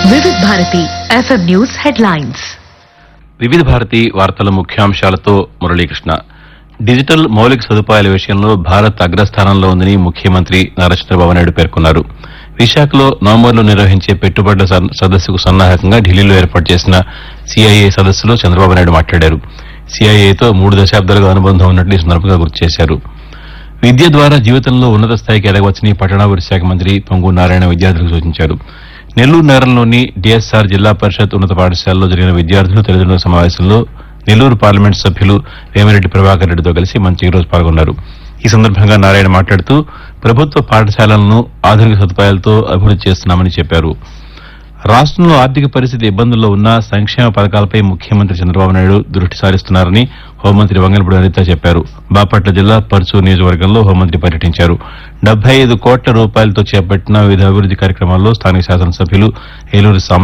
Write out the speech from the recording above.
వివిధ Bharati FM news headlines వివిధ భారతి వార్తల ముఖ్యాంశాలతో మురళీకృష్ణ డిజిటల్ మౌలిక సదుపాయాల విషయంలో భారత్ అగ్రస్థానంలో ఉందని ముఖ్యమంత్రి నారా చంద్రబాబు నాయుడు పేర్కొన్నారు విశాఖలో నవంబర్లో నిర్వహించే పెట్టుబడుల సన్- సదస్సుకు సన్నాహకంగా ఢిల్లీలో ఏర్పాటు చేసిన సిఐఏ సదస్సులో చంద్రబాబు నాయుడు మాట్లాడారు సిఐఏతో మూడు దశాబ్దాలుగా అనుబంధం ఉన్నట్లు ఈ సందర్భంగా గుర్తు చేశారు విద్య ద్వారా జీవితంలో ఉన్నత స్థాయికి ఎదగవచ్చని పట్టణాభివృద్ధి శాఖ మంత్రి పొంగు నారాయణ విద్యార్థులకు సూచించారు నెల్లూరు నగరంలోని డిఎస్ఆర్ జిల్లా పరిషత్ ఉన్నత పాఠశాలలో జరిగిన విద్యార్థులు తల్లిదండ్రుల సమావేశంలో నెల్లూరు పార్లమెంట్ సభ్యులు వేమిరెడ్డి ప్రభాకర్ రెడ్డితో కలిసి మంత్రి ఈరోజు పాల్గొన్నారు ఈ సందర్భంగా నారాయణ మాట్లాడుతూ ప్రభుత్వ పాఠశాలలను ఆధునిక సదుపాయాలతో అభివృద్ది చేస్తున్నామని చెప్పారు రాష్ట్రంలో ఆర్థిక పరిస్థితి ఇబ్బందుల్లో ఉన్న సంక్షేమ పథకాలపై ముఖ్యమంత్రి చంద్రబాబు నాయుడు దృష్టి సారిస్తున్నారని హోంమంత్రి వంగలపూడి అనిత చెప్పారు బాపట్ల జిల్లా పర్చూరు నియోజకవర్గంలో హోంమంత్రి పర్యటించారు డెబ్బై ఐదు కోట్ల రూపాయలతో చేపట్టిన వివిధ అభివృద్ది కార్యక్రమాల్లో స్థానిక శాసనసభ్యులు ఏలూరు